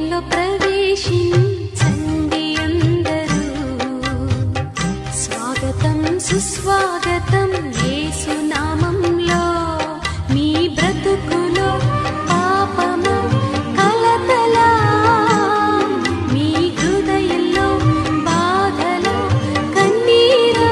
హృదయంలో ప్రవేశించండి అందరూ స్వాగతం సుస్వాగతం యేసు నామంలో మీ బ్రతుకులో పాపము కలతల మీ హృదయంలో బాధలో కన్నీరా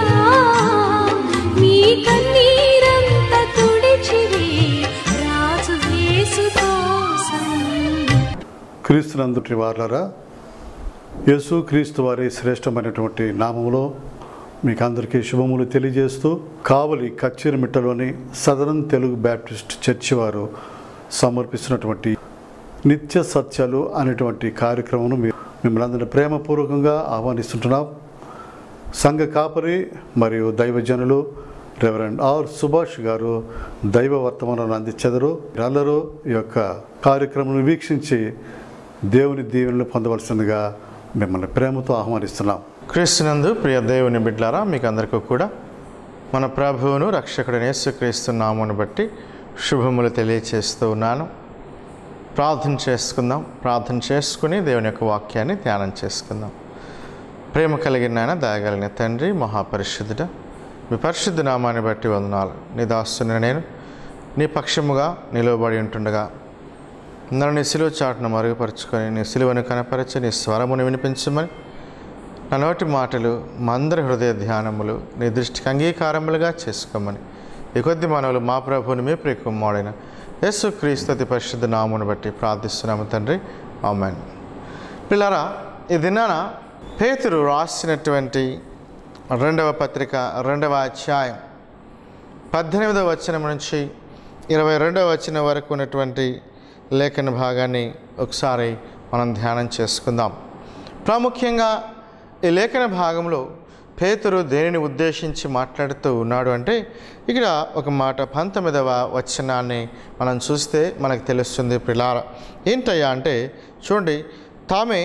మీ కన్నీరంత తుడిచివే రాజు యేసు కోసం క్రీస్తునందుటి వార్లరా యేసు క్రీస్తు వారి శ్రేష్టమైనటువంటి నామములో మీకు అందరికీ శుభములు తెలియజేస్తూ కావలి కచ్చిరిమిట్టలోని సదరన్ తెలుగు బ్యాప్టిస్ట్ చర్చి వారు సమర్పిస్తున్నటువంటి నిత్య సత్యాలు అనేటువంటి కార్యక్రమం మిమ్మల్ని అందరినీ ప్రేమపూర్వకంగా ఆహ్వానిస్తుంటున్నాం సంఘ కాపరి మరియు దైవజనులు రెవరెండ్ ఆర్ సుభాష్ గారు దైవ వర్తమానాన్ని అందించెదరు అందరూ ఈ యొక్క కార్యక్రమం వీక్షించి దేవుని దీవెనలు పొందవలసిందిగా మిమ్మల్ని ప్రేమతో ఆహ్వానిస్తున్నాం క్రీస్తునందు ప్రియ దేవుని బిడ్లారా మీకు అందరికీ కూడా మన ప్రభువును రక్షకుడైన యేసుక్రీస్తు నామమును బట్టి శుభములు తెలియచేస్తూ ఉన్నాను ప్రార్థన చేసుకుందాం ప్రార్థన చేసుకుని దేవుని యొక్క వాక్యాన్ని ధ్యానం చేసుకుందాం ప్రేమ కలిగిన ఆయన దయగలిగిన తండ్రి మహాపరిశుద్ధుడ మీ పరిశుద్ధ నామాన్ని బట్టి వందనాలు నీ దాస్తున్న నేను నీ పక్షముగా నిలువబడి ఉంటుండగా నన్ను నీ సిలువ చాటును మరుగుపరుచుకొని నీ సిలువను కనపరచి నీ స్వరమును వినిపించమని నా నోటి మాటలు మందరి హృదయ ధ్యానములు నీ దృష్టికి అంగీకారములుగా చేసుకోమని ఈ కొద్ది మానవులు మా ప్రభువుని మీ ప్రియకుమారుడైన యేసు క్రీస్తు అతి పరిశుద్ధ నామును బట్టి ప్రార్థిస్తున్నాము తండ్రి ఆమెన్ పిల్లరా ఈ దినాన పేతురు రాసినటువంటి రెండవ పత్రిక రెండవ అధ్యాయం పద్దెనిమిదవ వచనం నుంచి ఇరవై రెండవ వచనం వరకు ఉన్నటువంటి లేఖన భాగాన్ని ఒకసారి మనం ధ్యానం చేసుకుందాం ప్రాముఖ్యంగా ఈ లేఖన భాగంలో పేతురు దేనిని ఉద్దేశించి మాట్లాడుతూ ఉన్నాడు అంటే ఇక్కడ ఒక మాట పంతొమ్మిదవ వచనాన్ని మనం చూస్తే మనకు తెలుస్తుంది పిల్లార ఏంటయ్యా అంటే చూడండి తామే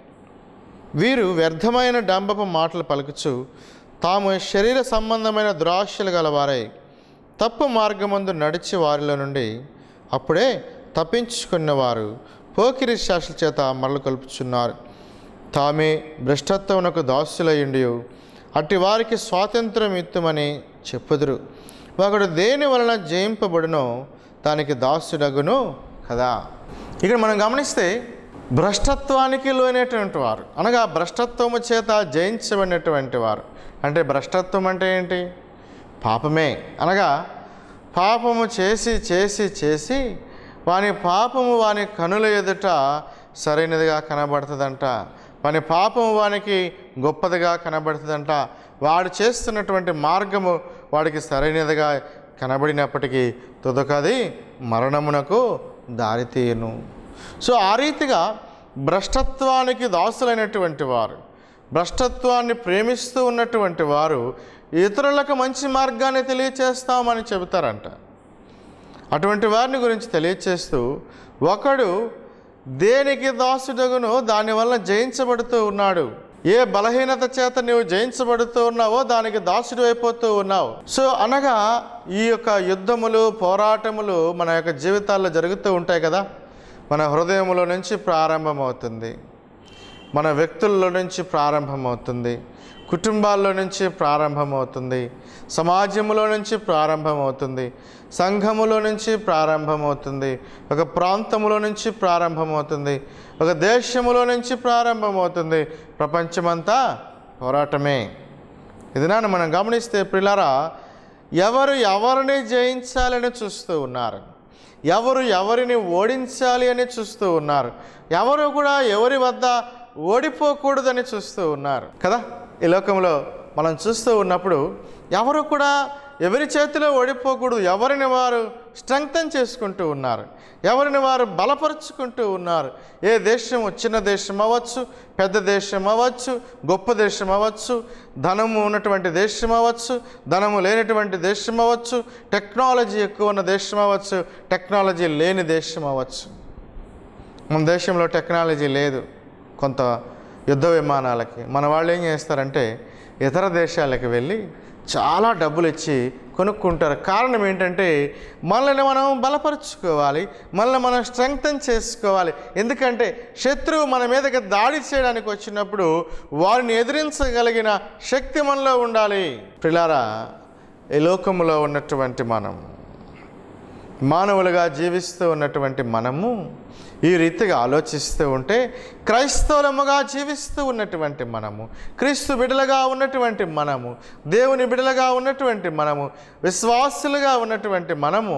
వీరు వ్యర్థమైన డంబపు మాటలు పలుకుచు తాము శరీర సంబంధమైన దురాశలు గలవారై తప్పు మార్గమందు నడిచి వారిలో నుండి అప్పుడే తప్పించుకున్నవారు పోకిరి శాస్త్ర చేత మరలు కలుపుచున్నారు తామే భ్రష్టత్వమునకు దాసులయ్యుండి అట్టి వారికి స్వాతంత్రం ఇత్తుమని చెప్పుదురు ఒకడు దేని వలన జయింపబడునో దానికి దాసుడగును కదా ఇక్కడ మనం గమనిస్తే భ్రష్టత్వానికి లోనైనటువంటి వారు అనగా భ్రష్టత్వము చేత జయించబడినటువంటి వారు అంటే భ్రష్టత్వం అంటే ఏంటి పాపమే అనగా పాపము చేసి చేసి చేసి వాని పాపము వాని కనుల ఎదుట సరైనదిగా కనబడుతుందంట వాని పాపము వానికి గొప్పదిగా కనబడుతుందంట వాడు చేస్తున్నటువంటి మార్గము వాడికి సరైనదిగా కనబడినప్పటికీ తుదకది మరణమునకు దారితీయను సో ఆ రీతిగా భ్రష్టత్వానికి దాసులైనటువంటి వారు భ్రష్టత్వాన్ని ప్రేమిస్తూ ఉన్నటువంటి వారు ఇతరులకు మంచి మార్గాన్ని తెలియచేస్తామని చెబుతారంట అటువంటి వారిని గురించి తెలియచేస్తూ ఒకడు దేనికి దాసుడగునో దానివల్ల జయించబడుతూ ఉన్నాడు ఏ బలహీనత చేత నువ్వు జయించబడుతూ ఉన్నావో దానికి దాసుడు అయిపోతూ ఉన్నావు సో అనగా ఈ యొక్క యుద్ధములు పోరాటములు మన యొక్క జీవితాల్లో జరుగుతూ ఉంటాయి కదా మన హృదయములో నుంచి ప్రారంభమవుతుంది మన వ్యక్తుల్లో నుంచి ప్రారంభమవుతుంది కుటుంబాల్లో నుంచి ప్రారంభమవుతుంది సమాజంలో నుంచి ప్రారంభమవుతుంది సంఘములో నుంచి ప్రారంభమవుతుంది ఒక ప్రాంతములో నుంచి ప్రారంభమవుతుంది ఒక దేశములో నుంచి ప్రారంభమవుతుంది ప్రపంచమంతా పోరాటమే ఇది నాన్న మనం గమనిస్తే పిల్లరా ఎవరు ఎవరిని జయించాలని చూస్తూ ఉన్నారు ఎవరు ఎవరిని ఓడించాలి అని చూస్తూ ఉన్నారు ఎవరు కూడా ఎవరి వద్ద ఓడిపోకూడదని చూస్తూ ఉన్నారు కదా ఈ లోకంలో మనం చూస్తూ ఉన్నప్పుడు ఎవరు కూడా ఎవరి చేతిలో ఓడిపోకూడదు ఎవరిని వారు స్ట్రెంగ్తన్ చేసుకుంటూ ఉన్నారు ఎవరిని వారు బలపరుచుకుంటూ ఉన్నారు ఏ దేశము చిన్న దేశం అవ్వచ్చు పెద్ద దేశం అవ్వచ్చు గొప్ప దేశం అవ్వచ్చు ధనము ఉన్నటువంటి దేశం అవ్వచ్చు ధనము లేనటువంటి దేశం అవ్వచ్చు టెక్నాలజీ ఎక్కువ ఉన్న దేశం అవ్వచ్చు టెక్నాలజీ లేని దేశం అవ్వచ్చు మన దేశంలో టెక్నాలజీ లేదు కొంత యుద్ధ విమానాలకి మన వాళ్ళు ఏం చేస్తారంటే ఇతర దేశాలకు వెళ్ళి చాలా డబ్బులు ఇచ్చి కొనుక్కుంటారు కారణం ఏంటంటే మనల్ని మనం బలపరుచుకోవాలి మనల్ని మనం స్ట్రెంగ్తన్ చేసుకోవాలి ఎందుకంటే శత్రువు మన మీదకి దాడి చేయడానికి వచ్చినప్పుడు వారిని ఎదిరించగలిగిన శక్తి మనలో ఉండాలి పిల్లారా ఈ లోకంలో ఉన్నటువంటి మనం మానవులుగా జీవిస్తూ ఉన్నటువంటి మనము ఈ రీతిగా ఆలోచిస్తూ ఉంటే క్రైస్తవులముగా జీవిస్తూ ఉన్నటువంటి మనము క్రీస్తు బిడలుగా ఉన్నటువంటి మనము దేవుని బిడలుగా ఉన్నటువంటి మనము విశ్వాసులుగా ఉన్నటువంటి మనము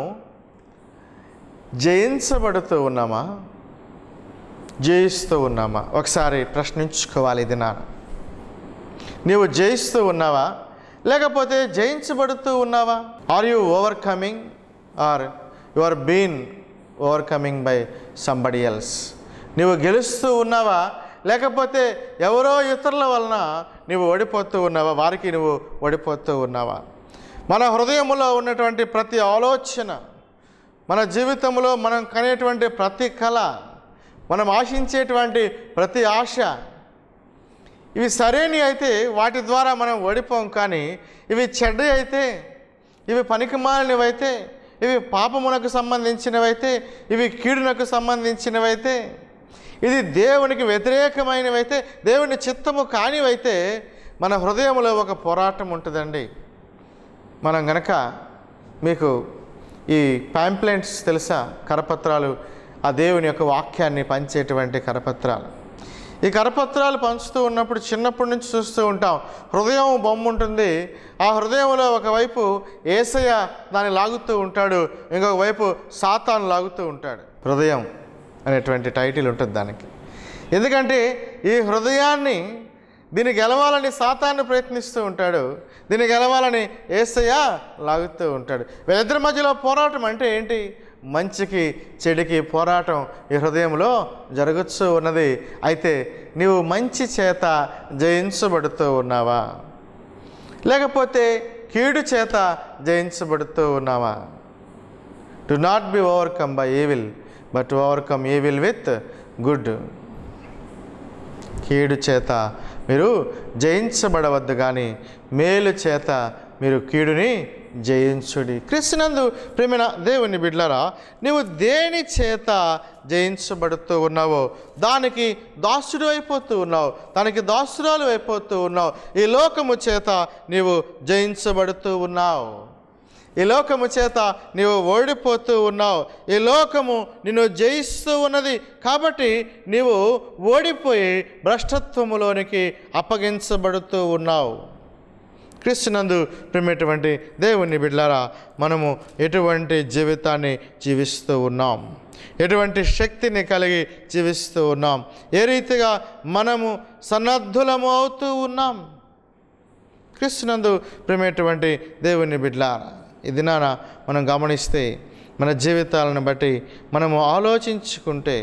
జయించబడుతూ ఉన్నామా జయిస్తూ ఉన్నామా ఒకసారి ప్రశ్నించుకోవాలి ఇది నాన్న నీవు జయిస్తూ ఉన్నావా లేకపోతే జయించబడుతూ ఉన్నావా are you overcoming are you are been overcoming by somebody else నీవు గెలుస్తూ ఉన్నావా లేకపోతే ఎవరో ఇతరుల వలన నీవు ఓడిపోతూ ఉన్నావా వారికి నువ్వు ఓడిపోతూ ఉన్నావా మన హృదయంలో ఉన్నటువంటి ప్రతి ఆలోచన మన జీవితంలో మనం కనేటువంటి ప్రతి కళ మనం ఆశించేటువంటి ప్రతి ఆశ ఇవి సరైనవి అయితే వాటి ద్వారా మనం ఓడిపోం కానీ ఇవి చెడ్డ అయితే ఇవి పనికిమాలినవైతే ఇవి పాపమునకు సంబంధించినవైతే ఇవి కీడునకు సంబంధించినవైతే ఇది దేవునికి వ్యతిరేకమైనవైతే దేవుని చిత్తము కానివైతే మన హృదయంలో ఒక పోరాటం ఉంటుందండి మనం గనక మీకు ఈ ప్యాంప్లెంట్స్ తెలుసా కరపత్రాలు ఆ దేవుని యొక్క వాక్యాన్ని పంచేటువంటి కరపత్రాలు ఈ కరపత్రాలు పంచుతూ ఉన్నప్పుడు చిన్నప్పటి నుంచి చూస్తూ ఉంటాం హృదయం బొమ్మ ఉంటుంది ఆ హృదయంలో ఒకవైపు ఏసయ్య దాన్ని లాగుతూ ఉంటాడు ఇంకొక వైపు సాతాను లాగుతూ ఉంటాడు హృదయం అనేటువంటి టైటిల్ ఉంటుంది దానికి ఎందుకంటే ఈ హృదయాన్ని దీన్ని గెలవాలని సాతాను ప్రయత్నిస్తూ ఉంటాడు దీన్ని గెలవాలని ఏసయ్య లాగుతూ ఉంటాడు వీళ్ళిద్దరి మధ్యలో పోరాటం అంటే ఏంటి మంచికి చెడుకి పోరాటం ఈ హృదయంలో జరగచ్చు ఉన్నది అయితే నీవు మంచి చేత జయించబడుతూ ఉన్నావా లేకపోతే కీడు చేత జయించబడుతూ ఉన్నావా to not be overcome by evil but overcome evil with good కీడు చేత మీరు జయించబడవద్దు కానీ మేలు చేత మీరు కీడుని జయించుడి క్రిస్తునందు ప్రేమైన దేవుని బిడ్లరా నీవు దేని చేత జయించబడుతూ ఉన్నావో దానికి దాసుడు అయిపోతూ ఉన్నావు దానికి దాసురాలు అయిపోతూ ఉన్నావు ఈ లోకము చేత నీవు జయించబడుతూ ఉన్నావు ఈ లోకము చేత నీవు ఓడిపోతూ ఉన్నావు ఈ లోకము నిన్ను జయిస్తూ ఉన్నది కాబట్టి నీవు ఓడిపోయి భ్రష్టత్వములోనికి అప్పగించబడుతూ ఉన్నావు క్రీస్తునందు ప్రేమటువంటి దేవుని బిడ్లారా మనము ఎటువంటి జీవితాన్ని జీవిస్తూ ఉన్నాం ఎటువంటి శక్తిని కలిగి జీవిస్తూ ఉన్నాం ఏ రీతిగా మనము సన్నద్ధులము అవుతూ ఉన్నాం క్రీస్తునందు ప్రేమటువంటి దేవుని బిడ్లారా ఈ దినాన మనం గమనిస్తే మన జీవితాలను బట్టి మనము ఆలోచించుకుంటే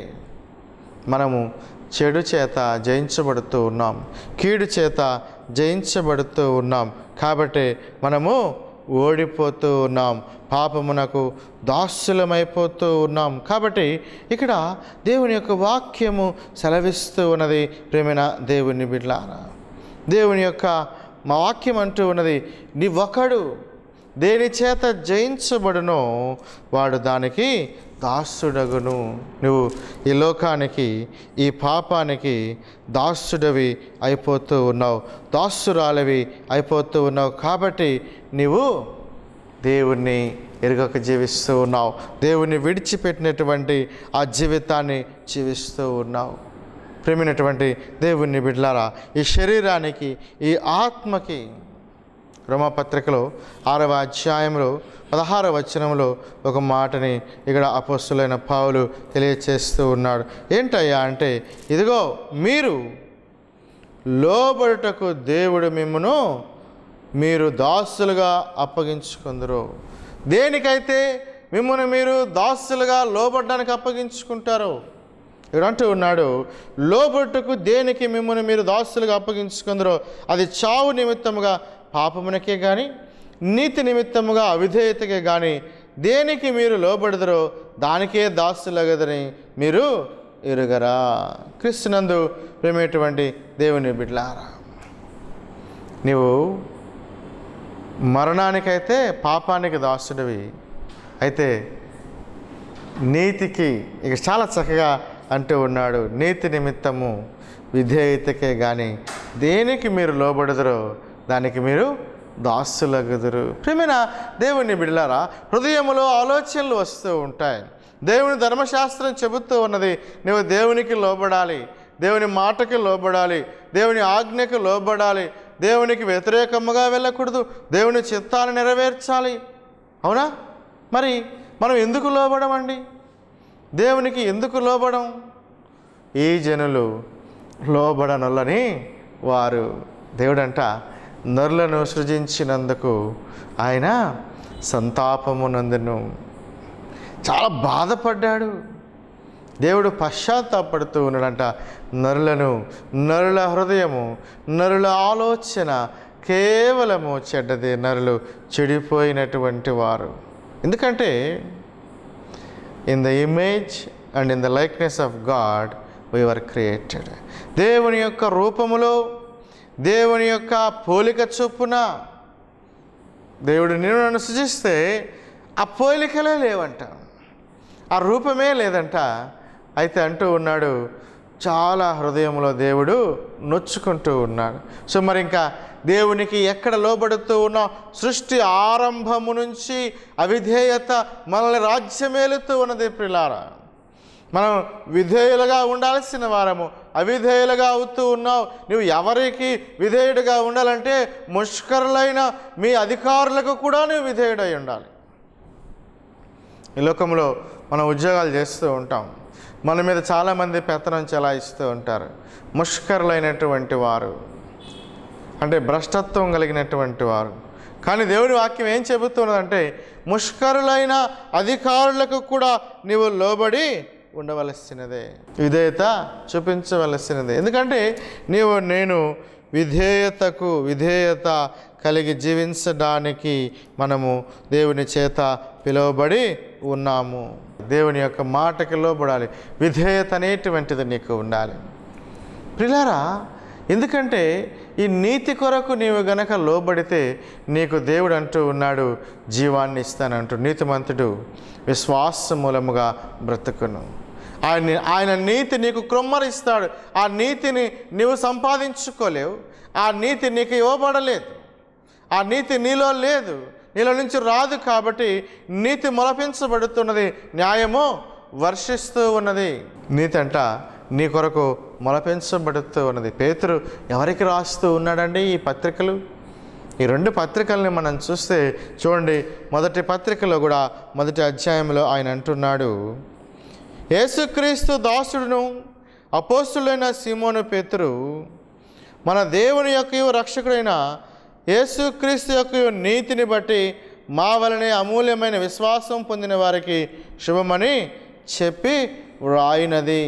మనము చెడు చేత జయించబడుతూ ఉన్నాం కీడు చేత జయించబడుతూ ఉన్నాం కాబట్టి మనము ఓడిపోతూ ఉన్నాం పాపమునకు దాస్యులమైపోతూ ఉన్నాం కాబట్టి ఇక్కడ దేవుని యొక్క వాక్యము సెలవిస్తూ ఉన్నది ప్రేమైన దేవుని బిడ్లారా దేవుని యొక్క మా వాక్యం అంటూ ఉన్నది నీ ఒకడు దేని చేత జయించబడునో వాడు దానికి దాసుడగును నువ్వు ఈ లోకానికి ఈ పాపానికి దాసుడవి అయిపోతూ ఉన్నావు దాసురాలవి అయిపోతూ ఉన్నావు కాబట్టి నీవు దేవుణ్ణి ఎరుగక జీవిస్తూ ఉన్నావు దేవుణ్ణి విడిచిపెట్టినటువంటి ఆ జీవితాన్ని జీవిస్తూ ఉన్నావు ప్రేమినటువంటి దేవుణ్ణి బిడ్లారా ఈ శరీరానికి ఈ ఆత్మకి రోమపత్రికలో ఆరవ అధ్యాయంలో పదహారవ వచనంలో ఒక మాటని ఇక్కడ అపస్సులైన పావులు తెలియచేస్తూ ఉన్నాడు ఏంటయ్యా అంటే ఇదిగో మీరు లోబడుటకు దేవుడు మిమ్మును మీరు దాసులుగా అప్పగించుకుందరు దేనికైతే మిమ్మల్ని మీరు దాసులుగా లోబడ్డానికి అప్పగించుకుంటారో ఇక్కడ అంటూ ఉన్నాడు లోబట్టుకు దేనికి మిమ్మల్ని మీరు దాసులుగా అప్పగించుకుందరో అది చావు నిమిత్తముగా పాపమునకే కానీ నీతి నిమిత్తముగా అవిధేయతకే కానీ దేనికి మీరు లోబడదరో దానికే దాసులగదని మీరు ఎరుగరా క్రిస్తునందు ప్రేమేటువంటి దేవుని బిడ్లారా నీవు మరణానికైతే పాపానికి దాసుడివి అయితే నీతికి ఇక చాలా చక్కగా అంటూ ఉన్నాడు నీతి నిమిత్తము విధేయతకే కానీ దేనికి మీరు లోబడదురో దానికి మీరు దాసులగుదురు ప్రేమైన దేవుని బిడ్డలారా హృదయములో ఆలోచనలు వస్తూ ఉంటాయి దేవుని ధర్మశాస్త్రం చెబుతూ ఉన్నది నువ్వు దేవునికి లోబడాలి దేవుని మాటకి లోబడాలి దేవుని ఆజ్ఞకు లోబడాలి దేవునికి వ్యతిరేకముగా వెళ్ళకూడదు దేవుని చిత్తాన్ని నెరవేర్చాలి అవునా మరి మనం ఎందుకు లోబడమండి దేవునికి ఎందుకు లోబడం ఈ జనులు లోబడనొల్లని వారు దేవుడంట నరులను సృజించినందుకు ఆయన సంతాపమునందును చాలా బాధపడ్డాడు దేవుడు పశ్చాత్తాపడుతూ ఉన్నాడంట నరులను నరుల హృదయము నరుల ఆలోచన కేవలము చెడ్డది నరులు చెడిపోయినటువంటి వారు ఎందుకంటే in the image and in the likeness of God we are created దేవుని యొక్క రూపములో దేవుని యొక్క పోలిక చొప్పున దేవుడు నేను నన్ను సృజిస్తే ఆ పోలికలే లేవంట ఆ రూపమే లేదంట అయితే అంటూ ఉన్నాడు చాలా హృదయంలో దేవుడు నొచ్చుకుంటూ ఉన్నాడు సో మరి ఇంకా దేవునికి ఎక్కడ లోబడుతూ ఉన్నాం సృష్టి ఆరంభము నుంచి అవిధేయత మనల్ని రాజ్యమేలుతూ ఉన్నది ప్రిలారా మనం విధేయులుగా ఉండాల్సిన వారము అవిధేయులుగా అవుతూ ఉన్నావు నువ్వు ఎవరికి విధేయుడిగా ఉండాలంటే ముష్కరులైన మీ అధికారులకు కూడా నువ్వు విధేయుడై ఉండాలి ఈ లోకంలో మనం ఉద్యోగాలు చేస్తూ ఉంటాం మన మీద చాలామంది పెత్తనం చెలాయిస్తూ ఉంటారు ముష్కరులైనటువంటి వారు అంటే భ్రష్టత్వం కలిగినటువంటి వారు కానీ దేవుని వాక్యం ఏం చెబుతున్నదంటే ముష్కరులైన అధికారులకు కూడా నీవు లోబడి ఉండవలసినదే విధేయత చూపించవలసినదే ఎందుకంటే నీవు నేను విధేయతకు విధేయత కలిగి జీవించడానికి మనము దేవుని చేత పిలువబడి ఉన్నాము దేవుని యొక్క మాటకి లోబడాలి విధేయత అనేటువంటిది నీకు ఉండాలి ప్రిలారా ఎందుకంటే ఈ నీతి కొరకు నీవు గనక లోబడితే నీకు దేవుడు అంటూ ఉన్నాడు జీవాన్ని ఇస్తానంటూ నీతిమంతుడు విశ్వాస మూలముగా బ్రతుకును ఆయన ఆయన నీతి నీకు క్రొమ్మరిస్తాడు ఆ నీతిని నీవు సంపాదించుకోలేవు ఆ నీతి నీకు ఇవ్వబడలేదు ఆ నీతి నీలో లేదు నీలో నుంచి రాదు కాబట్టి నీతి మొలపించబడుతున్నది న్యాయము వర్షిస్తూ ఉన్నది నీతి అంట నీ కొరకు మొలపించబడుతూ ఉన్నది పేతురు ఎవరికి రాస్తూ ఉన్నాడండి ఈ పత్రికలు ఈ రెండు పత్రికల్ని మనం చూస్తే చూడండి మొదటి పత్రికలో కూడా మొదటి అధ్యాయంలో ఆయన అంటున్నాడు యేసుక్రీస్తు దాసుడును అపోస్తులైన సీమోను పేతురు మన దేవుని యొక్క రక్షకుడైన యేసుక్రీస్తు యొక్క నీతిని బట్టి మా వలనే అమూల్యమైన విశ్వాసం పొందిన వారికి శుభమని చెప్పి వ్రాయినది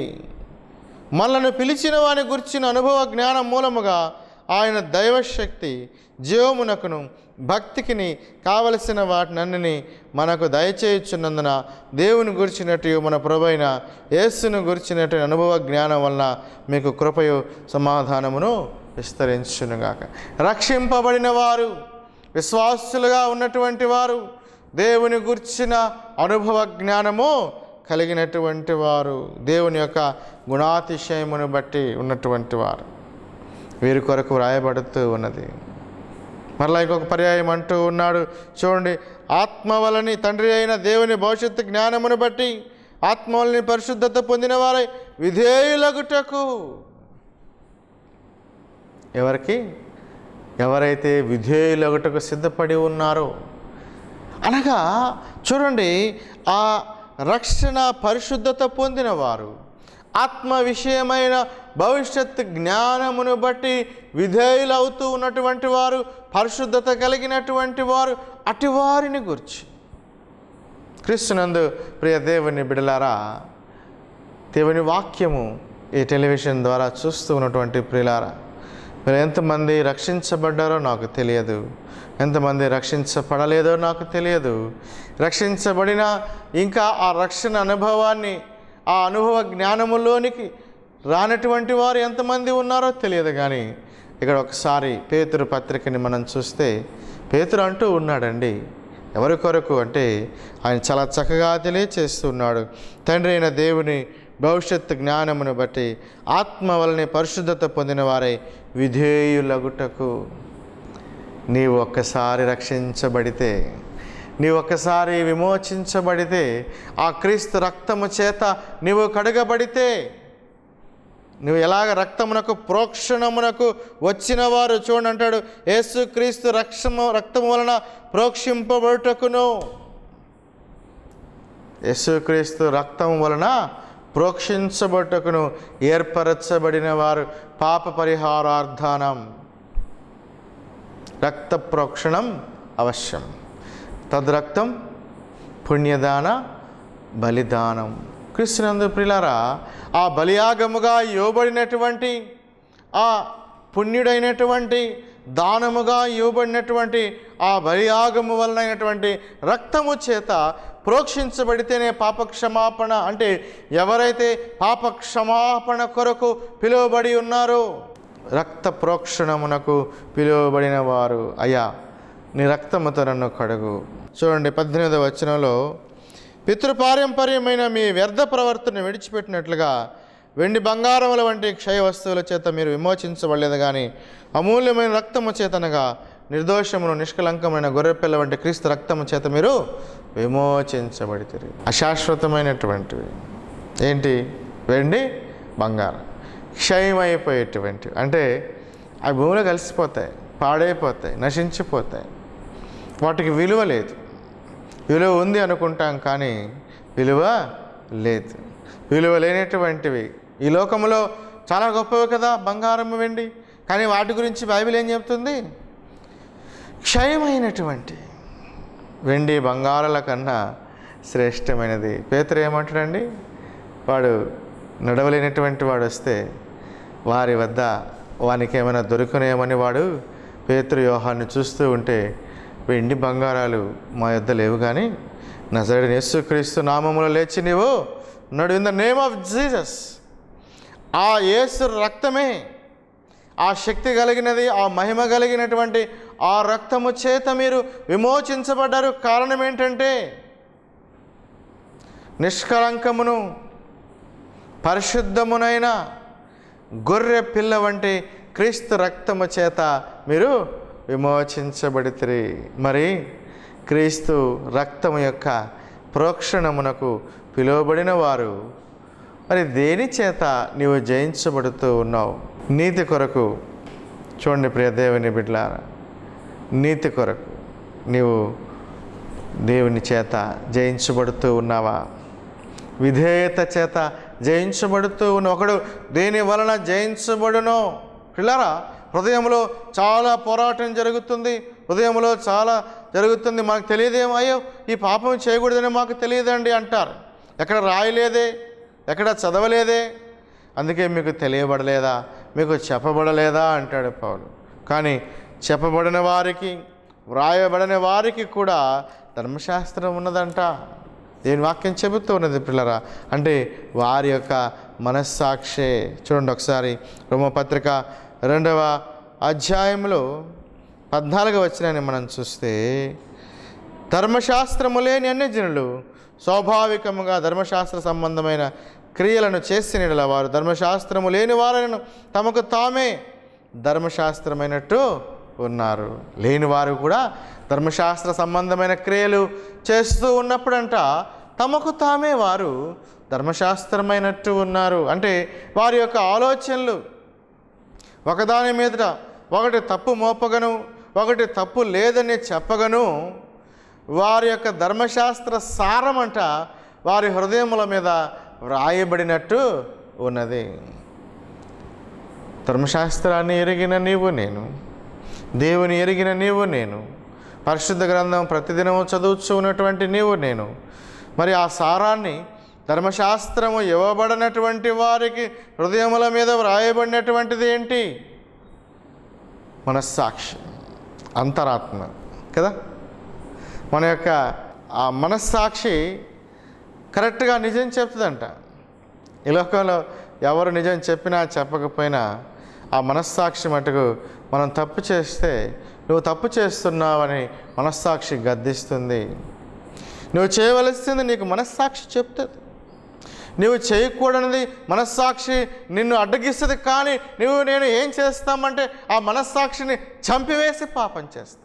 మనలను పిలిచిన వాని గుర్చిన అనుభవ జ్ఞానం మూలముగా ఆయన దైవశక్తి జీవమునకును భక్తికిని కావలసిన వాటినన్నిని మనకు దయచేయుచున్నందున దేవుని గురించినట్టు మన ప్రభైన యేసును గురించినట్టు అనుభవ జ్ఞానం వలన మీకు కృపయు సమాధానమును విస్తరించునుగాక రక్షింపబడిన వారు విశ్వాసులుగా ఉన్నటువంటి వారు దేవుని గుర్చిన అనుభవ జ్ఞానము కలిగినటువంటి వారు దేవుని యొక్క గుణాతిశయమును బట్టి ఉన్నటువంటి వారు వీరి కొరకు వ్రాయబడుతూ ఉన్నది మరలా ఇంకొక పర్యాయం అంటూ ఉన్నాడు చూడండి ఆత్మ వలని తండ్రి అయిన దేవుని భవిష్యత్తు జ్ఞానమును బట్టి ఆత్మ వలని పరిశుద్ధత పొందిన వారై విధేయులగుటకు ఎవరికి ఎవరైతే విధేయులగుటకు సిద్ధపడి ఉన్నారో అనగా చూడండి ఆ రక్షణ పరిశుద్ధత పొందినవారు ఆత్మ విషయమైన భవిష్యత్ జ్ఞానమును బట్టి విధేయులవుతూ ఉన్నటువంటి వారు పరిశుద్ధత కలిగినటువంటి వారు అటివారిని గురించి క్రీస్తునందు ప్రియ దేవుని బిడలారా దేవుని వాక్యము ఈ టెలివిజన్ ద్వారా చూస్తూ ఉన్నటువంటి ప్రియులారా మీరు ఎంతమంది రక్షించబడ్డారో నాకు తెలియదు ఎంతమంది రక్షించబడలేదో నాకు తెలియదు రక్షించబడిన ఇంకా ఆ రక్షణ అనుభవాన్ని ఆ అనుభవ జ్ఞానములోనికి రానటువంటి వారు ఎంతమంది ఉన్నారో తెలియదు కానీ ఇక్కడ ఒకసారి పేతురు పత్రికని మనం చూస్తే పేతురు అంటూ ఉన్నాడండి ఎవరి కొరకు అంటే ఆయన చాలా చక్కగా తెలియచేస్తున్నాడు తండ్రి అయిన దేవుని భవిష్యత్తు జ్ఞానమును బట్టి ఆత్మ వలనే పరిశుద్ధత పొందిన వారై విధేయులగుటకు నీవు ఒక్కసారి రక్షించబడితే నీవు ఒక్కసారి విమోచించబడితే ఆ క్రీస్తు రక్తము చేత నీవు కడగబడితే నువ్వు ఎలాగ రక్తమునకు ప్రోక్షణమునకు వచ్చిన వారు చూడండి అంటాడు యేసుక్రీస్తు రక్షము రక్తము వలన ప్రోక్షింపబడుటకును యేసుక్రీస్తు రక్తము వలన ప్రోక్షించబడుటకును ఏర్పరచబడిన వారు పాప పరిహారార్థానం రక్త ప్రోక్షణం అవశ్యం తద్రక్తం పుణ్యదాన బలిదానం కృష్ణందు ప్రిలారా ఆ బలియాగముగా ఇవ్వబడినటువంటి ఆ పుణ్యుడైనటువంటి దానముగా ఇవ్వబడినటువంటి ఆ బలియాగము వలనైనటువంటి రక్తము చేత ప్రోక్షించబడితేనే పాపక్షమాపణ అంటే ఎవరైతే పాపక్షమాపణ కొరకు పిలువబడి ఉన్నారో రక్త ప్రోక్షణమునకు పిలువబడిన వారు అయ్యా నీ రక్తముతో నన్ను కడుగు చూడండి పద్దెనిమిదవ వచనంలో పితృపారంపర్యమైన మీ వ్యర్థ ప్రవర్తన విడిచిపెట్టినట్లుగా వెండి బంగారముల వంటి క్షయ వస్తువుల చేత మీరు విమోచించబడలేదు కానీ అమూల్యమైన రక్తము చేతనగా నిర్దోషమును నిష్కలంకమైన గొర్రెపిల్ల వంటి క్రీస్తు రక్తము చేత మీరు విమోచించబడితే అశాశ్వతమైనటువంటివి ఏంటి వెండి బంగారం క్షయమైపోయేటువంటివి అంటే ఆ భూమిలో కలిసిపోతాయి పాడైపోతాయి నశించిపోతాయి వాటికి విలువ లేదు విలువ ఉంది అనుకుంటాం కానీ విలువ లేదు విలువ లేనటువంటివి ఈ లోకంలో చాలా గొప్పవి కదా బంగారం వెండి కానీ వాటి గురించి బైబిల్ ఏం చెప్తుంది క్షయమైనటువంటి వెండి బంగారాల కన్నా శ్రేష్టమైనది పేతురు ఏమంటాడండి వాడు నడవలేనటువంటి వాడు వస్తే వారి వద్ద వానికి ఏమైనా దొరుకునేమని వాడు పేతురు యోహాన్ని చూస్తూ ఉంటే వెండి బంగారాలు మా యొద్ద లేవు కానీ నజరడి యేసుక్రీస్తు నామములో లేచి నీవు నడు in the name of Jesus ఆ యేసు రక్తమే ఆ శక్తి కలిగినది ఆ మహిమ కలిగినటువంటి ఆ రక్తము చేత మీరు విమోచించబడ్డారు కారణం ఏంటంటే నిష్కలంకమును పరిశుద్ధమునైన గొర్రె పిల్ల వంటి క్రీస్తు రక్తము చేత మీరు విమోచించబడితే మరి క్రీస్తు రక్తము యొక్క ప్రోక్షణమునకు పిలువబడిన వారు మరి దేని చేత నీవు జయించబడుతూ ఉన్నావు నీతి కొరకు చూడండి ప్రియ దేవుని బిడ్డలారా నీతి కొరకు నీవు దేవుని చేత జయించబడుతూ ఉన్నావా విధేయత చేత జయించబడుతూ ఉన్న ఒకడు దేని వలన జయించబడునో పిల్లరా హృదయంలో చాలా పోరాటం జరుగుతుంది హృదయంలో చాలా జరుగుతుంది మాకు తెలియదేమో అయ్యో ఈ పాపం చేయకూడదని మాకు తెలియదండి అంటారు ఎక్కడ రాయలేదే ఎక్కడ చదవలేదే అందుకే మీకు తెలియబడలేదా మీకు చెప్పబడలేదా అంటాడు పౌలు కానీ చెప్పబడిన వారికి వ్రాయబడిన వారికి కూడా ధర్మశాస్త్రం ఉన్నదంట దేని వాక్యం చెబుతూ ఉన్నది పిల్లరా అంటే వారి యొక్క మనస్సాక్షే చూడండి ఒకసారి రోమపత్రిక రెండవ అధ్యాయంలో పద్నాలుగు వచ్చినాన్ని మనం చూస్తే ధర్మశాస్త్రము లేని అన్ని జనులు స్వాభావికముగా ధర్మశాస్త్ర సంబంధమైన క్రియలను చేసిన వారు ధర్మశాస్త్రము లేని వారను తమకు తామే ధర్మశాస్త్రమైనట్టు ఉన్నారు లేని వారు కూడా ధర్మశాస్త్ర సంబంధమైన క్రియలు చేస్తూ ఉన్నప్పుడంట తమకు తామే వారు ధర్మశాస్త్రమైనట్టు ఉన్నారు అంటే వారి యొక్క ఆలోచనలు ఒకదాని మీదట ఒకటి తప్పు మోపగను ఒకటి తప్పు లేదని చెప్పగను వారి యొక్క ధర్మశాస్త్ర సారమంట వారి హృదయముల మీద వ్రాయబడినట్టు ఉన్నది ధర్మశాస్త్రాన్ని ఎరిగిన నీవు నేను దేవుని ఎరిగిన నీవు నేను పరిశుద్ధ గ్రంథం ప్రతిదినము చదువుతూ ఉన్నటువంటి నీవు నేను మరి ఆ సారాన్ని ధర్మశాస్త్రము ఇవ్వబడినటువంటి వారికి హృదయముల మీద వ్రాయబడినటువంటిది ఏంటి మనస్సాక్షి అంతరాత్మ కదా మన యొక్క ఆ మనస్సాక్షి కరెక్ట్గా నిజం చెప్తుందంట ఈ లోకంలో ఎవరు నిజం చెప్పినా చెప్పకపోయినా ఆ మనస్సాక్షి మటుకు మనం తప్పు చేస్తే నువ్వు తప్పు చేస్తున్నావని మనస్సాక్షి గద్దిస్తుంది నువ్వు చేయవలసింది నీకు మనస్సాక్షి చెప్తుంది నువ్వు చేయకూడనిది మనస్సాక్షి నిన్ను అడ్డగిస్తుంది కానీ నువ్వు నేను ఏం చేస్తామంటే ఆ మనస్సాక్షిని చంపివేసి పాపం చేస్తాం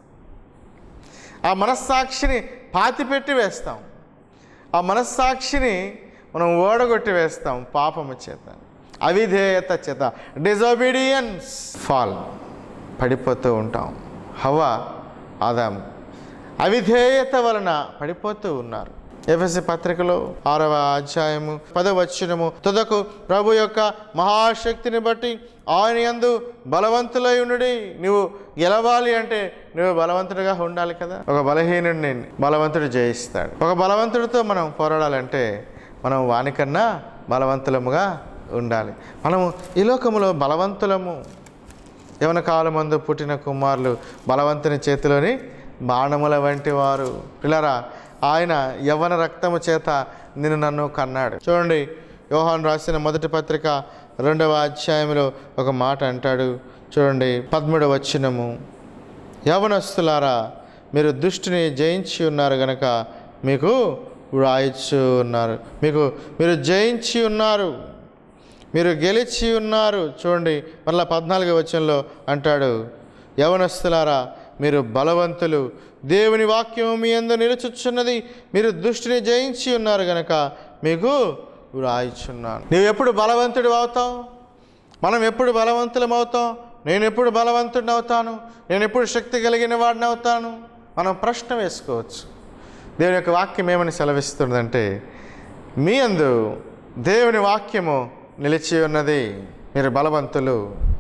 ఆ మనస్సాక్షిని పాతిపెట్టి వేస్తాం ఆ మనస్సాక్షిని మనం ఓడగొట్టి వేస్తాం పాపము చేత అవిధేయత చేత డిజోబీడియన్స్ ఫాల్ పడిపోతూ ఉంటాం హవ ఆదాం అవిధేయత వలన పడిపోతూ ఉన్నారు ఎఫ్ఎస్సి పత్రికలో ఆరవ అధ్యాయము పదవచనము తుదకు ప్రభు యొక్క మహాశక్తిని బట్టి ఆయన యందు బలవంతులై ఉండుడి నువ్వు గెలవాలి అంటే నువ్వు బలవంతుడిగా ఉండాలి కదా ఒక బలహీనుడిని బలవంతుడు జయిస్తాడు ఒక బలవంతుడితో మనం పోరాడాలంటే మనం వానికన్నా బలవంతులముగా ఉండాలి మనము ఈ లోకములో బలవంతులము యవన కాలమందు పుట్టిన కుమారులు బలవంతుని చేతిలోని బాణముల వంటి వారు పిల్లరా ఆయన యవన రక్తము చేత నిన్ను నన్ను కన్నాడు చూడండి యోహాన్ రాసిన మొదటి పత్రిక రెండవ అధ్యాయంలో ఒక మాట అంటాడు చూడండి పదమూడవ వచనము యవనస్తులారా మీరు దుష్టిని జయించి ఉన్నారు గనక మీకు వ్రాయిచ్చు ఉన్నారు మీకు మీరు జయించి ఉన్నారు మీరు గెలిచి ఉన్నారు చూడండి మళ్ళా పద్నాలుగో వచనంలో అంటాడు యవనస్తులారా మీరు బలవంతులు దేవుని వాక్యం మీ అందు నిలుచుచున్నది మీరు దుష్టిని జయించి ఉన్నారు గనక మీకు వ్రాయిచున్నాను నువ్వు ఎప్పుడు బలవంతుడు అవుతావు మనం ఎప్పుడు బలవంతులం అవుతాం నేను ఎప్పుడు బలవంతుడిని అవుతాను నేను ఎప్పుడు శక్తి కలిగిన వాడిని అవుతాను మనం ప్రశ్న వేసుకోవచ్చు దేవుని యొక్క వాక్యం ఏమని సెలవిస్తుందంటే మీ అందు దేవుని వాక్యము నిలిచి ఉన్నది మీరు బలవంతులు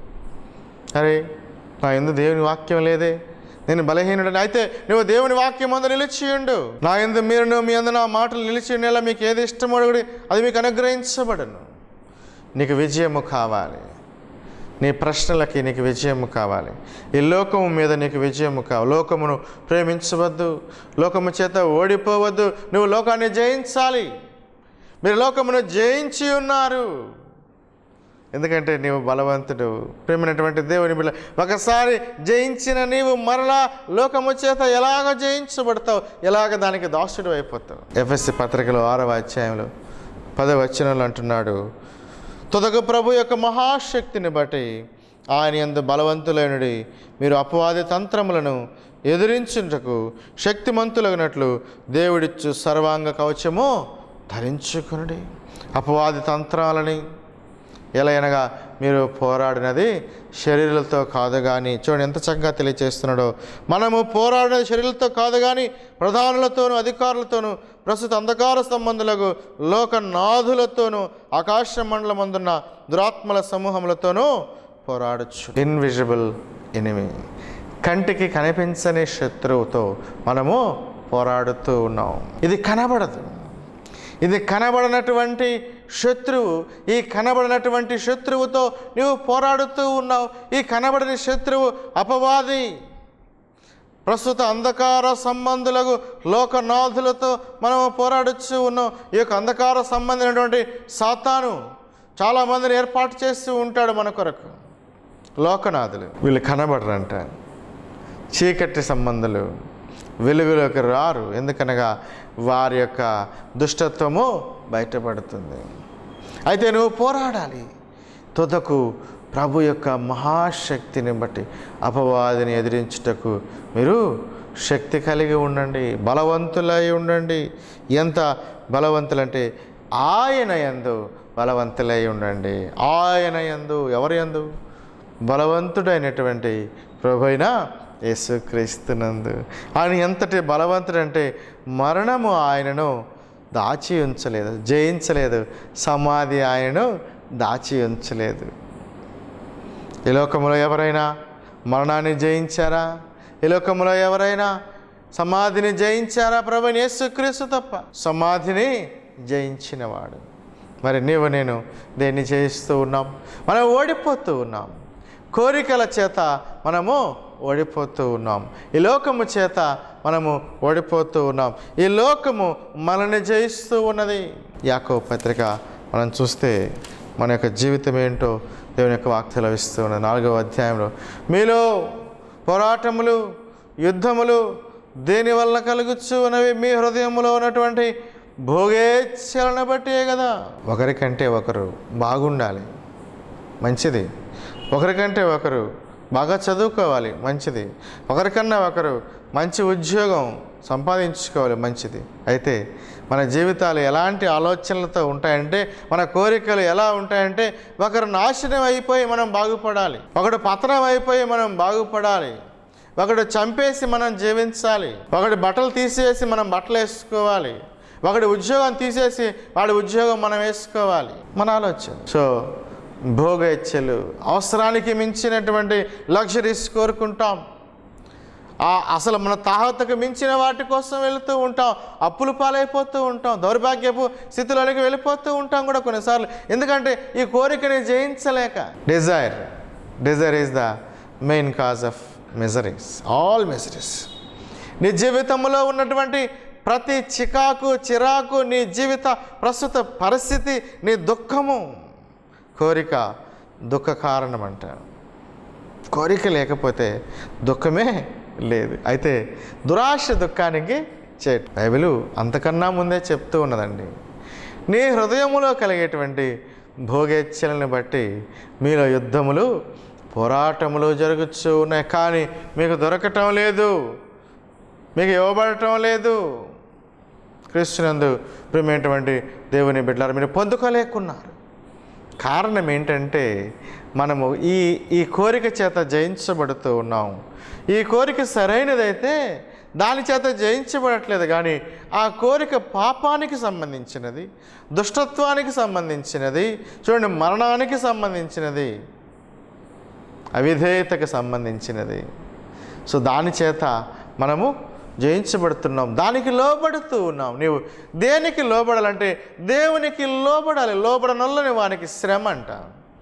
అరే నా ఎందు దేవుని వాక్యం లేదే నేను బలహీనుడని అయితే నువ్వు దేవుని వాక్యం అందు నిలిచి ఉండు నా ఎందు మీరు మీ అందు నా మాటలు నిలిచి ఉండేలా మీకు ఏది ఇష్టమో అడుగుడి అది మీకు అనుగ్రహించబడను నీకు విజయము కావాలి నీ ప్రశ్నలకి నీకు విజయము కావాలి ఈ లోకము మీద నీకు విజయము కావాలి లోకమును ప్రేమించవద్దు లోకము చేత ఓడిపోవద్దు నువ్వు లోకాన్ని జయించాలి మీరు లోకమును జయించి ఉన్నారు ఎందుకంటే నీవు బలవంతుడు ప్రేమైనటువంటి దేవుని బిడ్డ ఒకసారి జయించిన నీవు మరలా లోకము చేత ఎలాగ జయించబడతావు ఎలాగ దానికి దాసుడు అయిపోతావు ఎఫ్ఎస్సి పత్రికలో ఆరవ అధ్యాయంలో పదవ వచనంలో అంటున్నాడు తుదకు ప్రభు యొక్క మహాశక్తిని బట్టి ఆయన ఎందు బలవంతులైనడి మీరు అపవాది తంత్రములను ఎదిరించుటకు శక్తిమంతులగినట్లు దేవుడిచ్చు సర్వాంగ కవచము ధరించుకునుడి అపవాది తంత్రాలని ఎలా అనగా మీరు పోరాడినది శరీరాలతో కాదు కానీ చూడండి ఎంత చక్కగా తెలియచేస్తున్నాడో మనము పోరాడినది శరీరాలతో కాదు కానీ ప్రధానులతోనూ అధికారులతోనూ ప్రస్తుత అంధకార సంబంధులకు లోకనాథులతోనూ ఆకాశ మండలమందున్న దురాత్మల సమూహములతోనూ పోరాడచ్చు ఇన్విజిబుల్ ఎనిమి కంటికి కనిపించని శత్రువుతో మనము పోరాడుతూ ఉన్నాం ఇది కనబడదు ఇది కనబడినటువంటి శత్రువు ఈ కనబడినటువంటి శత్రువుతో నువ్వు పోరాడుతూ ఉన్నావు ఈ కనబడని శత్రువు అపవాది ప్రస్తుత అంధకార సంబంధులకు లోకనాథులతో మనం పోరాడుతూ ఉన్నాం ఈ యొక్క అంధకార సంబంధమైనటువంటి సాతాను చాలామందిని ఏర్పాటు చేస్తూ ఉంటాడు మన కొరకు లోకనాథులు వీళ్ళు కనబడరంట చీకటి సంబంధులు వెలుగులోకి రారు ఎందుకనగా వారి యొక్క దుష్టత్వము బయటపడుతుంది అయితే నువ్వు పోరాడాలి తుదకు ప్రభు యొక్క మహాశక్తిని బట్టి అపవాదిని ఎదిరించుటకు మీరు శక్తి కలిగి ఉండండి బలవంతులై ఉండండి ఎంత బలవంతులంటే ఆయన యందు బలవంతులై ఉండండి ఆయన యందు ఎవరి యందు బలవంతుడైనటువంటి ప్రభు అయిన యేసుక్రీస్తునందు ఆయన ఎంతటి బలవంతుడంటే మరణము ఆయనను దాచి ఉంచలేదు జయించలేదు సమాధి ఆయనను దాచి ఉంచలేదు ఈ లోకంలో ఎవరైనా మరణాన్ని జయించారా ఈ లోకంలో ఎవరైనా సమాధిని జయించారా ప్రభు యేసుక్రీస్తు తప్ప సమాధిని జయించినవాడు మరి నీవు నేను దేన్ని జయిస్తూ ఉన్నాం మనం ఓడిపోతూ ఉన్నాం కోరికల చేత మనము ఓడిపోతూ ఉన్నాం ఈ లోకము చేత మనము ఓడిపోతూ ఉన్నాం ఈ లోకము మనల్ని జయిస్తూ ఉన్నది యాకో పత్రిక మనం చూస్తే మన యొక్క జీవితం ఏంటో దేవుని యొక్క వాక్యలు ఇస్తూ ఉన్నది నాలుగవ అధ్యాయంలో మీలో పోరాటములు యుద్ధములు దేని వల్ల కలుగుచ్చు ఉన్నవి మీ హృదయంలో ఉన్నటువంటి భోగేచ్ఛలను బట్టే కదా ఒకరికంటే ఒకరు బాగుండాలి మంచిది ఒకరికంటే ఒకరు బాగా చదువుకోవాలి మంచిది ఒకరికన్నా ఒకరు మంచి ఉద్యోగం సంపాదించుకోవాలి మంచిది అయితే మన జీవితాలు ఎలాంటి ఆలోచనలతో ఉంటాయంటే మన కోరికలు ఎలా ఉంటాయంటే ఒకరు నాశనం అయిపోయి మనం బాగుపడాలి ఒకడు పతనం అయిపోయి మనం బాగుపడాలి ఒకడు చంపేసి మనం జీవించాలి ఒకటి బట్టలు తీసేసి మనం బట్టలు వేసుకోవాలి ఒకటి ఉద్యోగం తీసేసి వాడి ఉద్యోగం మనం వేసుకోవాలి మన ఆలోచన సో భోగ ఇచ్చలు అవసరానికి మించినటువంటి లగ్జరీస్ కోరుకుంటాం ఆ అసలు మన తాహతకు మించిన వాటి కోసం వెళుతూ ఉంటాం అప్పులు పాలైపోతూ ఉంటాం దౌర్భాగ్యపు స్థితిలోనికి వెళ్ళిపోతూ ఉంటాం కూడా కొన్నిసార్లు ఎందుకంటే ఈ కోరికని జయించలేక desire desire is the main cause of miseries all miseries నీ జీవితంలో ఉన్నటువంటి ప్రతి చికాకు చిరాకు నీ జీవిత ప్రస్తుత పరిస్థితి నీ దుఃఖము కోరిక దుఃఖ కారణం అంటారు కోరిక లేకపోతే దుఃఖమే లేదు అయితే దురాశ దుఃఖానికి చేటు బైబిలు అంతకన్నా ముందే చెప్తూ ఉన్నదండి నీ హృదయములో కలిగేటువంటి భోగేచ్ఛలను బట్టి మీలో యుద్ధములు పోరాటములు జరుగుతూ ఉన్నాయి కానీ మీకు దొరకటం లేదు మీకు ఇవ్వబడటం లేదు క్రీస్తునందు ప్రియమైనటువంటి దేవుని బిడ్డలారు మీరు పొందుకోలేకున్నారు కారణం ఏంటంటే మనము ఈ ఈ కోరిక చేత జయించబడుతూ ఉన్నాం ఈ కోరిక సరైనదైతే దాని చేత జయించబడట్లేదు కానీ ఆ కోరిక పాపానికి సంబంధించినది దుష్టత్వానికి సంబంధించినది చూడండి మరణానికి సంబంధించినది అవిధేయతకు సంబంధించినది సో దాని చేత మనము జయించబడుతున్నాం దానికి లోబడుతూ ఉన్నాం నీవు దేనికి లోబడాలంటే దేవునికి లోబడాలి లోబడనొల్లని వానికి శ్రమ అంట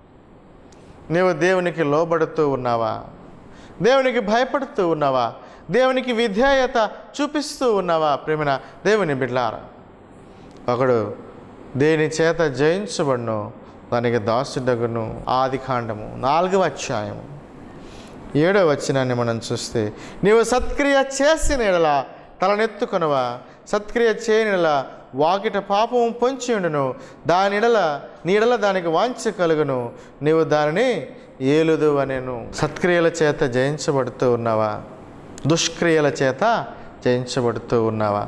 నీవు దేవునికి లోబడుతూ ఉన్నావా దేవునికి భయపడుతూ ఉన్నావా దేవునికి విధేయత చూపిస్తూ ఉన్నావా ప్రేమిన దేవుని బిడ్లారా ఒకడు దేని చేత జయించబడును దానికి దాసుడగును ఆది కాండము నాలుగవ అధ్యాయము ఏడవ వచనాన్ని మనం చూస్తే నీవు సత్క్రియ చేసిన ఎడల తలనెత్తుకొనవా సత్క్రియ చేయని ఎడల వాకిట పాపము పొంచి ఉండును దాని ఎడల నీ ఎడల దానికి వాంఛ కలుగును నీవు దానిని ఏలుదు అనేను సత్క్రియల చేత జయించబడుతూ ఉన్నావా దుష్క్రియల చేత జయించబడుతూ ఉన్నావా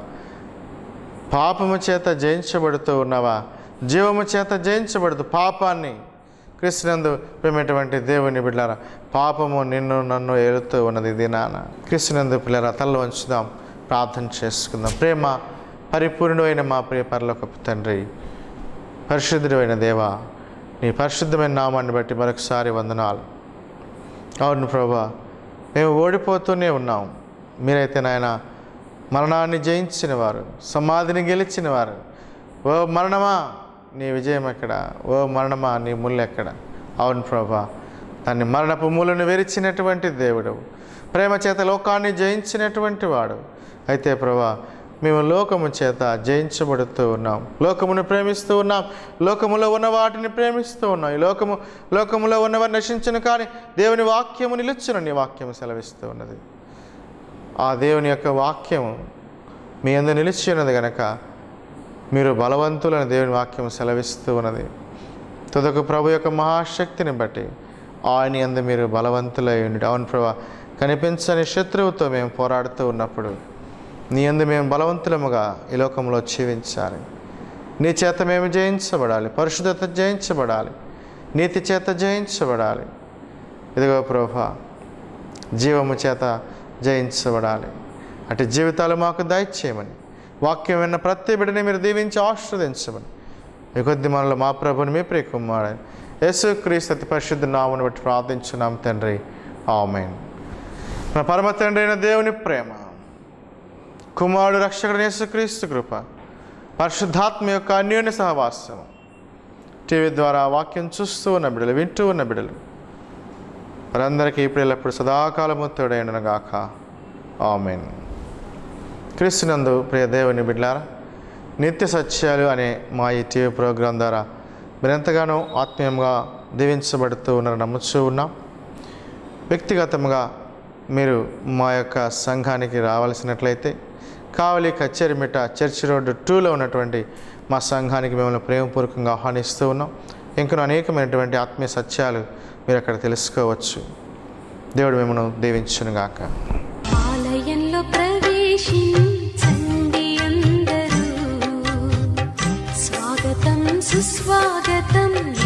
పాపము చేత జయించబడుతూ ఉన్నావా జీవము చేత జయించబడుతూ పాపాన్ని కృష్ణందు ప్రేమటువంటి దేవుని బిడ్డారా పాపము నిన్ను నన్ను ఏలుతూ ఉన్నది దినాన కృష్ణందు పిల్లరా తల్ల వంచుదాం ప్రార్థన చేసుకుందాం ప్రేమ పరిపూర్ణమైన మా ప్రియ పరలోకపు తండ్రి పరిశుద్ధుడైన దేవా నీ పరిశుద్ధమైన నామాన్ని బట్టి మరొకసారి వందనాలు అవును ప్రభా మేము ఓడిపోతూనే ఉన్నాం మీరైతే నాయన మరణాన్ని జయించిన వారు సమాధిని గెలిచిన వారు ఓ మరణమా నీ విజయం ఎక్కడ ఓ మరణమా నీ ముళ్ళు ఎక్కడ అవును ప్రభా దాన్ని మరణపు మూలను విరిచినటువంటి దేవుడు ప్రేమ చేత లోకాన్ని జయించినటువంటి వాడు అయితే ప్రభా మేము లోకము చేత జయించబడుతూ ఉన్నాం లోకమును ప్రేమిస్తూ ఉన్నాం లోకములో ఉన్న వాటిని ప్రేమిస్తూ ఉన్నాం ఈ లోకము లోకములో ఉన్నవారు నశించును కానీ దేవుని వాక్యము నిలుచును నీ వాక్యము సెలవిస్తూ ఉన్నది ఆ దేవుని యొక్క వాక్యము మీ అందు నిలిచి ఉన్నది గనక మీరు బలవంతులని దేవుని వాక్యం సెలవిస్తూ ఉన్నది తుదకు ప్రభు యొక్క మహాశక్తిని బట్టి ఆయన అందు మీరు బలవంతులై ఉండి అవును ప్రభా కనిపించని శత్రువుతో మేము పోరాడుతూ ఉన్నప్పుడు నీ అందు మేము బలవంతులముగా ఈ లోకంలో జీవించాలి నీ చేత మేము జయించబడాలి పరిశుద్ధత జయించబడాలి నీతి చేత జయించబడాలి ఇదిగో ప్రభా జీవము చేత జయించబడాలి అటు జీవితాలు మాకు దయచేయమని వాక్యం విన్న ప్రతి బిడ్డని మీరు దీవించి ఆశ్రదించమని ఈ కొద్ది మనలో మా ప్రభుని మీ ప్రియ కుమారుడు యేసు క్రీస్తు అతి పరిశుద్ధ నామను బట్టి ప్రార్థించున్నాం తండ్రి ఆమెన్ మన పరమ తండ్రి అయిన దేవుని ప్రేమ కుమారుడు రక్షకుడు యేసుక్రీస్తు కృప పరిశుద్ధాత్మ యొక్క అన్యోన్య సహవాసం టీవీ ద్వారా వాక్యం చూస్తూ ఉన్న బిడ్డలు వింటూ ఉన్న బిడ్డలు వారందరికీ ఇప్పుడు ఎల్లప్పుడు సదాకాలము తోడైండును గాక ఆమెన్ క్రీస్తునందు ప్రియ దేవుని బిడ్లారా నిత్య సత్యాలు అనే మా ఈ టీవీ ప్రోగ్రాం ద్వారా మీరు ఎంతగానో ఆత్మీయంగా దీవించబడుతూ ఉన్నారని నమ్ముతూ ఉన్నాం వ్యక్తిగతంగా మీరు మా యొక్క సంఘానికి రావాల్సినట్లయితే కావలి కచ్చేరిమిట చర్చ్ రోడ్డు టూలో ఉన్నటువంటి మా సంఘానికి మిమ్మల్ని ప్రేమపూర్వకంగా ఆహ్వానిస్తూ ఉన్నాం ఇంకనూ అనేకమైనటువంటి ఆత్మీయ సత్యాలు మీరు అక్కడ తెలుసుకోవచ్చు దేవుడు మిమ్మల్ని దీవించునుగాక ఆలయంలో ప్రవేశించండి అందరూ స్వాగతం సుస్వాగతం